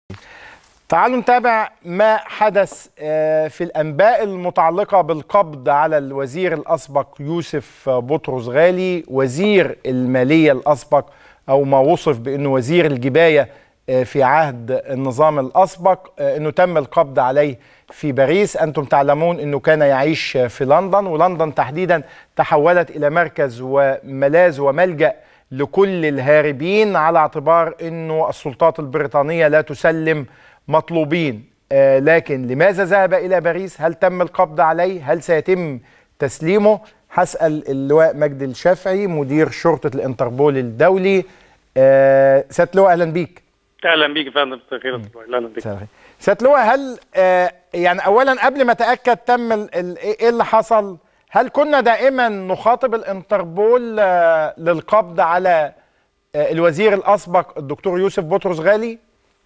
تعالوا نتابع ما حدث آه، في الأنباء المتعلقة بالقبض على الوزير الأسبق يوسف بطرس غالي وزير المالية الأسبق أو ما وصف بأنه وزير الجباية آه، في عهد النظام الأسبق آه، أنه تم القبض عليه في باريس أنتم تعلمون أنه كان يعيش في لندن ولندن تحديدا تحولت إلى مركز وملاذ وملجأ لكل الهاربين على اعتبار أنه السلطات البريطانية لا تسلم مطلوبين آه لكن لماذا ذهب إلى باريس هل تم القبض عليه هل سيتم تسليمه هسأل اللواء مجدي الشافعي مدير شرطة الانتربول الدولي آه سيادة اللواء أهلا بيك اهلا بيك يا فندم مساء الخير اهلا بيك سيادة اللواء هل آه يعني أولا قبل ما أتأكد تم ال- ال- إيه اللي حصل هل كنا دائما نخاطب الانتربول آه للقبض على آه الوزير الأسبق الدكتور يوسف بطرس غالي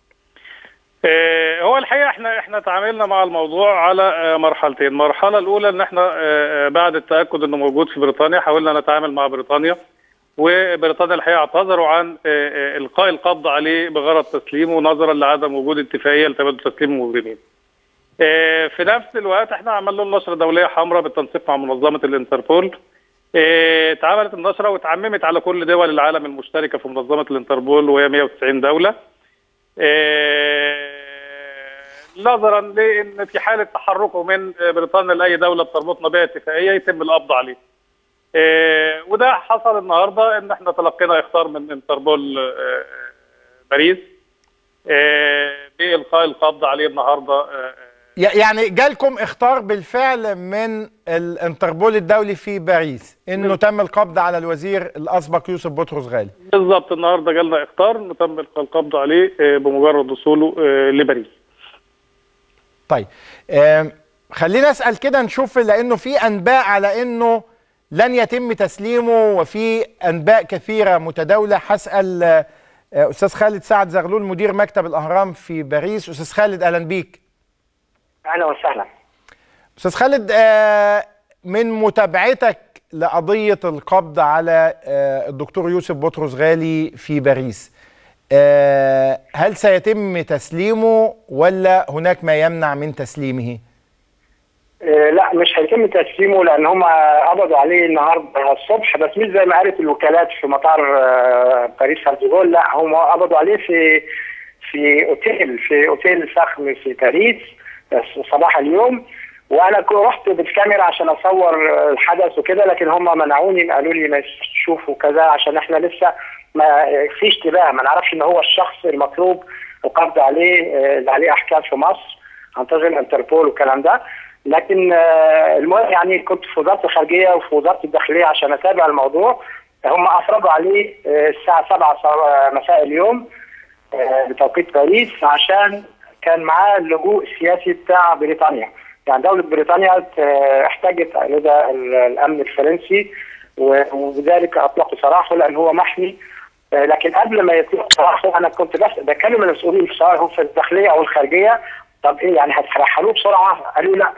آه، هو الحقيقه احنا احنا تعاملنا مع الموضوع على آه، مرحلتين، المرحله الاولى ان احنا آه، آه، بعد التاكد انه موجود في بريطانيا حاولنا نتعامل مع بريطانيا وبريطانيا الحقيقه اعتذروا عن آه، آه، القاء القبض عليه بغرض تسليمه نظرا لعدم وجود اتفاقيه لتبادل تسليم المجرمين. آه، في نفس الوقت احنا عملنا له نشره دوليه حمراء بالتنسيق مع منظمه الانتربول آه، اتعملت النشره واتعممت على كل دول العالم المشتركه في منظمه الانتربول وهي 190 دوله. آه، نظرا لان في حاله تحركه من بريطانيا لاي دوله بتربطنا بها اتفاقيه يتم القبض عليه. آه، وده حصل النهارده ان احنا تلقينا اخطار من انتربول آه، باريس آه، بالقاء القبض عليه النهارده آه، ي- يعني جالكم اختار بالفعل من الانتربول الدولي في باريس انه تم القبض على الوزير الاسبق يوسف بطرس غالي بالظبط النهارده جالنا اخطار انه تم القاء القبض عليه آه، بمجرد وصوله آه، لباريس. طيب آم، خلينا اسال كده نشوف لانه في انباء على انه لن يتم تسليمه وفي انباء كثيره متداوله هسال آه، استاذ خالد سعد زغلول مدير مكتب الاهرام في باريس استاذ خالد اهلا بيك اهلا وسهلا استاذ خالد آه، من متابعتك لقضيه القبض على آه، الدكتور يوسف بطرس غالي في باريس آه، هل سيتم تسليمه ولا هناك ما يمنع من تسليمه؟ آه، لا مش هيتم تسليمه لان هم قبضوا عليه النهارده الصبح بس مش زي ما قالت الوكالات في مطار آه، باريس سان لا هم قبضوا عليه في في اوتيل في اوتيل فخم في باريس بس صباح اليوم وانا كو- رحت بالكاميرا عشان اصور آه، الحدث وكده لكن هم منعوني قالوا لي ما تشوفوا كذا عشان احنا لسه ما في اشتباه ما نعرفش ان هو الشخص المطلوب القبض عليه آه، اللي عليه احكام في مصر عن طريق الانتربول والكلام ده لكن آه، المهم يعني كنت في وزاره الخارجيه وفي وزاره الداخليه عشان اتابع الموضوع هم افرجوا عليه آه، الساعه 7 ص- مساء اليوم آه، بتوقيت باريس عشان كان معاه اللجوء السياسي بتاع بريطانيا يعني دولة بريطانيا آه، احتاجت لدى ال- الأمن الفرنسي و- وبذلك أطلقوا سراحه لأن هو محمي آه، لكن قبل ما يطلق سراحه أنا كنت بس بكلم المسؤولين سواء هم في الداخلية أو الخارجية طب إيه يعني هترحلوه بسرعة؟ قالوا لا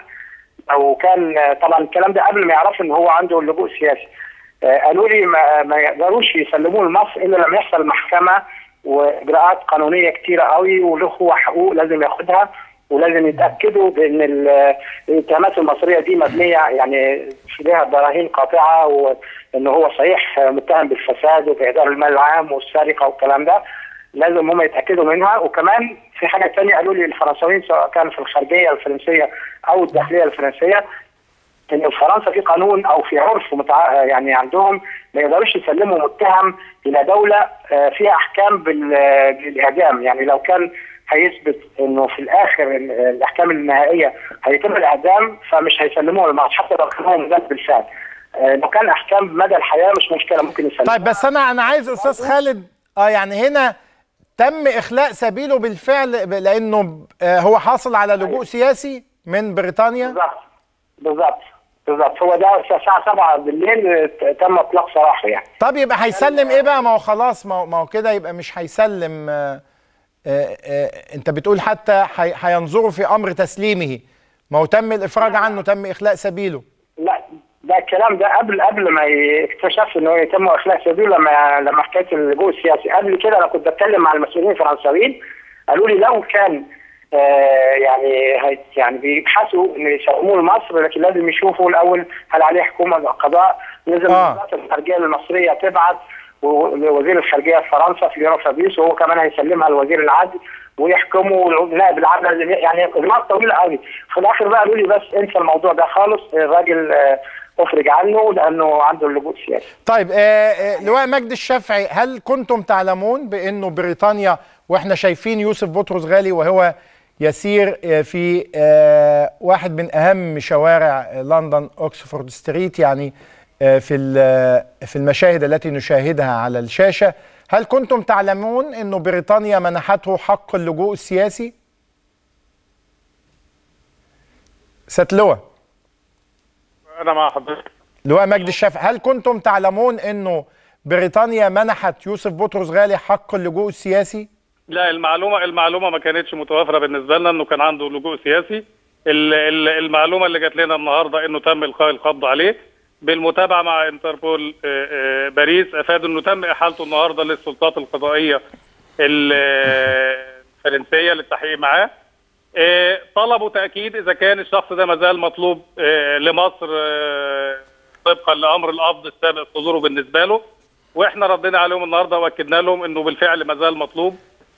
أو كان آه، طبعا الكلام ده قبل ما يعرفوا إن هو عنده اللجوء السياسي آه، قالوا لي ما, ما يقدروش يسلموه لمصر الا لما يحصل محكمه واجراءات قانونيه كتيره قوي وله هو حقوق لازم ياخدها ولازم يتاكدوا بان ال- الاتهامات المصريه دي مبنيه يعني لها براهين قاطعه وان هو صحيح متهم بالفساد وباهدار المال العام والسرقه والكلام ده لازم هم يتاكدوا منها وكمان في حاجه ثانيه قالوا لي الفرنساويين سواء كان في الخارجيه الفرنسيه او الداخليه الفرنسيه ان في فرنسا في قانون او في عرف متع... يعني عندهم ما يقدروش يسلموا متهم الى دوله آه، فيها احكام بال... بالاعدام يعني لو كان هيثبت انه في الاخر ال- الاحكام النهائيه هيتم الاعدام فمش هيسلموه للمعرض حتى لو كان هو مذنب بالفعل آه، لو كان احكام مدى الحياه مش مشكله ممكن يسلموه طيب بس انا انا عايز استاذ خالد اه يعني هنا تم اخلاء سبيله بالفعل ب- لانه آه هو حاصل على لجوء سياسي من بريطانيا بالظبط بالظبط بالظبط هو ده الساعه 7 بالليل آه، تم اطلاق سراحه يعني طب يبقى هيسلم ايه بقى ما هو خلاص ما هو- ما هو كده يبقى مش هيسلم آه آه آه انت بتقول حتى هي- هينظروا في امر تسليمه ما هو تم الافراج عنه تم اخلاء سبيله لا ده الكلام ده قبل قبل ما يكتشف انه يتم اخلاء سبيله لما لما حكايه اللجوء السياسي قبل كده انا كنت بتكلم مع المسؤولين الفرنساويين قالوا لي لو كان آه يعني هي يعني بيبحثوا ان يسلموه لمصر لكن لازم يشوفوا الاول هل عليه حكومه قضاء نزل آه. وزاره الخارجيه المصريه تبعت ووزير الخارجيه في فرنسا في يورو فابيس وهو كمان هيسلمها لوزير العدل ويحكموا والنائب العام لازم يعني اجراءات طويله قوي في الاخر بقى قالوا لي بس انسى الموضوع ده خالص الراجل آه، افرج عنه لانه عنده اللجوء السياسي طيب آه، آه، لواء مجدي الشافعي هل كنتم تعلمون بانه بريطانيا واحنا شايفين يوسف بطرس غالي وهو يسير آه، في آه، واحد من اهم شوارع لندن اوكسفورد ستريت يعني آه، في ال- في المشاهد التي نشاهدها على الشاشه هل كنتم تعلمون انه بريطانيا منحته حق اللجوء السياسي؟ ست لواء انا مع حضرتك لواء مجدي الشافعي هل كنتم تعلمون انه بريطانيا منحت يوسف بطرس غالي حق اللجوء السياسي؟ لا المعلومه المعلومه ما كانتش متوافره بالنسبه لنا انه كان عنده لجوء سياسي ال- ال- المعلومه اللي جات لنا النهارده انه تم القاء القبض عليه بالمتابعه مع انتربول آه، آه، باريس افادوا انه تم احالته النهارده للسلطات القضائيه ال- آه، الفرنسيه للتحقيق معاه آه، طلبوا تاكيد اذا كان الشخص ده ما زال مطلوب آه، لمصر آه، طبقا لامر القبض السابق صدوره بالنسبه له واحنا ردينا عليهم النهارده واكدنا لهم انه بالفعل ما زال مطلوب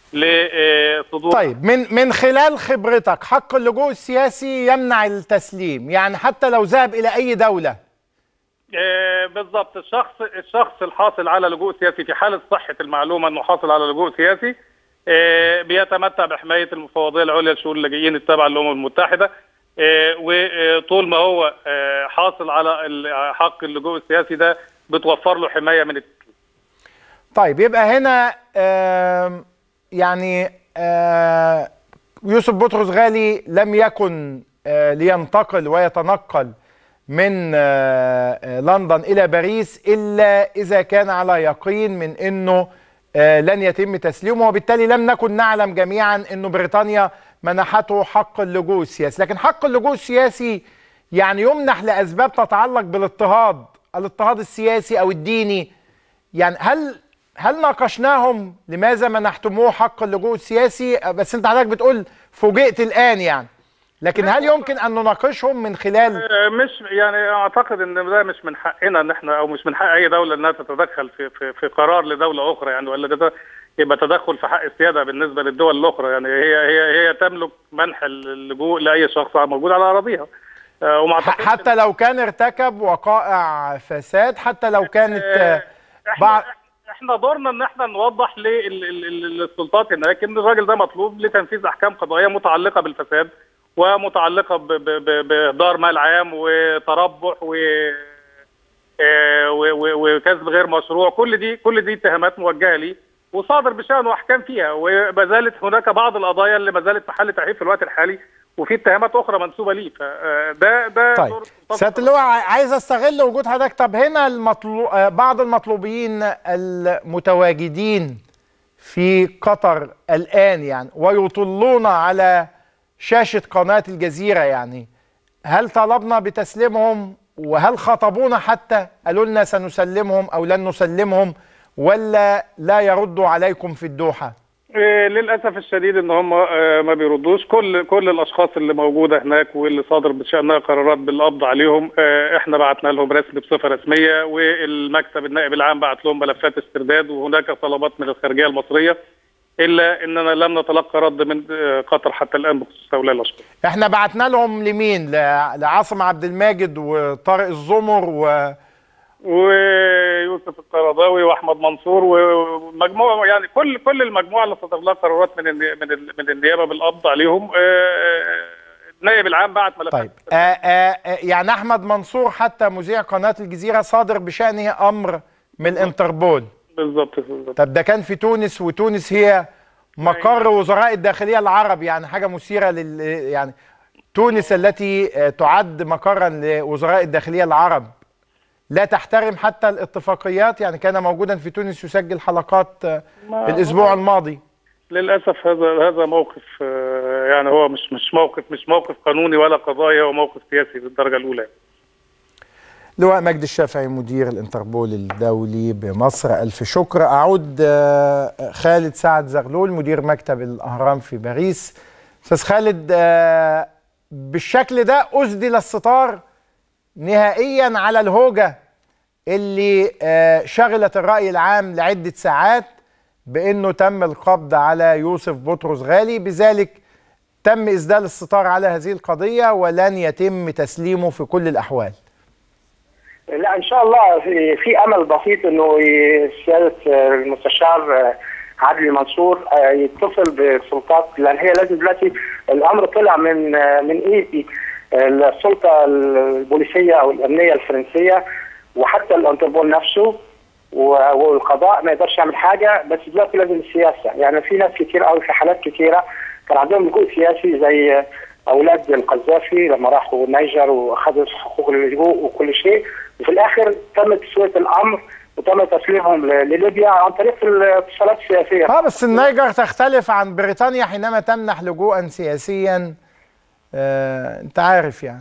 لصدور طيب من من خلال خبرتك حق اللجوء السياسي يمنع التسليم يعني حتى لو ذهب الى اي دوله آه، بالضبط الشخص الشخص الحاصل على لجوء سياسي في حاله صحه المعلومه انه حاصل على لجوء سياسي آه، بيتمتع بحمايه المفوضيه العليا لشؤون اللاجئين التابعه للامم المتحده آه، وطول ما هو آه، حاصل على ال- حق اللجوء السياسي ده بتوفر له حمايه من التسليم طيب يبقى هنا آم، يعني آه، يوسف بطرس غالي لم يكن آه، لينتقل ويتنقل من آه، آه، لندن الى باريس الا اذا كان على يقين من انه آه، لن يتم تسليمه وبالتالي لم نكن نعلم جميعا انه بريطانيا منحته حق اللجوء السياسي لكن حق اللجوء السياسي يعني يمنح لاسباب تتعلق بالاضطهاد الاضطهاد السياسي او الديني يعني هل هل ناقشناهم لماذا منحتموه حق اللجوء السياسي بس انت حضرتك بتقول فوجئت الان يعني لكن هل يمكن ان نناقشهم من خلال آه، مش يعني اعتقد ان ده مش من حقنا ان احنا او مش من حق اي دوله انها تتدخل في في, في قرار لدوله اخرى يعني ولا ده يبقى تدخل في حق السياده بالنسبه للدول الاخرى يعني هي هي هي تملك منح اللجوء لاي شخص موجود على اراضيها آه، وما ح- اعتقدش حتى لو كان ارتكب وقائع فساد حتى لو كانت آه، آه، احنا بعض احنا دورنا ان احنا نوضح للسلطات هناك ان الراجل ده مطلوب لتنفيذ احكام قضائيه متعلقه بالفساد ومتعلقه ب- ب- ب- باهدار مال عام وتربح و آه، و- و- وكسب غير مشروع كل دي كل دي اتهامات موجهه ليه وصادر بشأنه احكام فيها وما زالت هناك بعض القضايا اللي ما زالت محل تحقيق في الوقت الحالي وفي اتهامات اخرى منسوبه ليه فده ده طيب دور السلطات سياده اللواء عايز استغل وجود حضرتك طب هنا المطلو... آه، بعض المطلوبين المتواجدين في قطر الان يعني ويطلون على شاشه قناه الجزيره يعني هل طلبنا بتسليمهم وهل خطبونا حتى قالوا لنا سنسلمهم او لن نسلمهم ولا لا يردوا عليكم في الدوحه آه، للاسف الشديد ان هم آه، ما بيردوش كل كل الاشخاص اللي موجوده هناك واللي صادر بشانها قرارات بالقبض عليهم آه، احنا بعتنا لهم رسم بصفه رسميه والمكتب النائب العام بعت لهم ملفات استرداد وهناك طلبات من الخارجيه المصريه الا اننا لم نتلقى رد من آه، قطر حتى الان بخصوص هؤلاء الاشخاص احنا بعتنا لهم لمين ل- لعاصم عبد الماجد وطارق الزمر و... ويوسف القرضاوي واحمد منصور ومجموعه يعني كل كل المجموعه اللي صدر لها قرارات من الني- من ال- من النيابه بالقبض عليهم آه، آه، النائب العام بعت ملفات طيب آه آه آه، يعني احمد منصور حتى مذيع قناه الجزيره صادر بشانه امر من الانتربول بالظبط بالظبط طب ده كان في تونس وتونس هي مقر وزراء الداخليه العرب يعني حاجه مثيره لل يعني تونس التي آه، تعد مقرا لوزراء الداخليه العرب لا تحترم حتى الاتفاقيات يعني كان موجودا في تونس يسجل حلقات آه، ما- الاسبوع الماضي للاسف هذا هذا موقف آه، يعني هو مش مش موقف مش موقف قانوني ولا قضائي هو موقف سياسي بالدرجه الاولى لواء مجدي الشافعي مدير الانتربول الدولي بمصر ألف شكر أعود آه، خالد سعد زغلول مدير مكتب الأهرام في باريس أستاذ خالد آه، بالشكل ده أسدل الستار نهائيا على الهوجة اللي آه، شغلت الرأي العام لعدة ساعات بأنه تم القبض على يوسف بطرس غالي بذلك تم إسدال الستار على هذه القضية ولن يتم تسليمه في كل الأحوال لا ان شاء الله في, في امل بسيط انه ي- سياده المستشار عادل منصور يتصل بالسلطات لان هي لازم دلوقتي الامر طلع من من ايدي السلطه البوليسيه او الامنيه الفرنسيه وحتى الانتربول نفسه و- والقضاء ما يقدرش يعمل حاجه بس دلوقتي لازم السياسه يعني في ناس كتير قوي في حالات كتيره كان عندهم لجوء سياسي زي اولاد القذافي لما راحوا النيجر واخذوا حقوق اللجوء وكل شيء وفي الاخر تم تسويه الامر وتم تسليمهم ل- لليبيا عن طريق الاتصالات السياسيه اه بس النيجر تختلف عن بريطانيا حينما تمنح لجوءا سياسيا آه، انت عارف يعني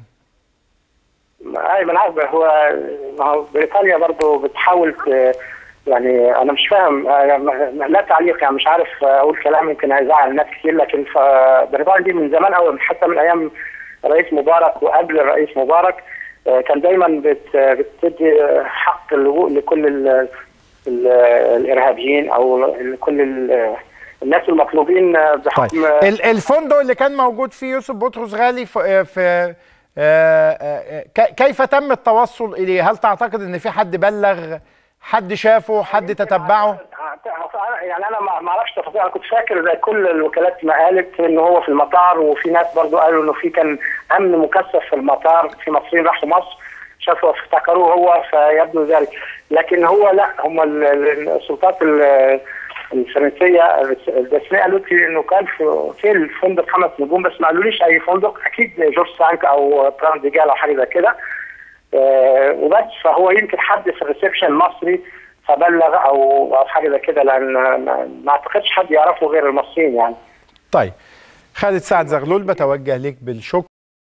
اي من عارف هو ما هو بريطانيا برضه بتحاول ت- يعني انا مش فاهم آه، م- لا تعليق يعني مش عارف اقول كلام يمكن هيزعل ناس كتير لكن ف- بريطانيا دي من زمان قوي حتى من ايام الرئيس مبارك وقبل الرئيس مبارك آه، كان دايما بت بتدي حق اللجوء لكل ال ال الارهابيين او كل ال- الناس المطلوبين طيب بحكم ال- الفندق اللي كان موجود فيه يوسف بطرس غالي في, في آه، آه، ك- كيف تم التوصل اليه؟ هل تعتقد ان في حد بلغ حد شافه حد تتبعه؟ يعني انا ما ما اعرفش تفاصيل انا كنت فاكر زي كل الوكالات ما قالت ان هو في المطار وفي ناس برضو قالوا انه في كان امن مكثف في المطار في مصريين راحوا مصر شافوا افتكروه هو فيبدو ذلك لكن هو لا هم ال- ال- السلطات ال- الفرنسيه الرسميه قالت لي انه كان في في الفندق خمس نجوم بس ما قالوليش اي فندق اكيد جورج سانك او ترانزيجال او حاجه زي كده آه، وبس فهو يمكن حد في الريسبشن مصري فبلغ او او حاجه زي كده لان ما, ما اعتقدش حد يعرفه غير المصريين يعني طيب خالد سعد زغلول بتوجه لك بالشكر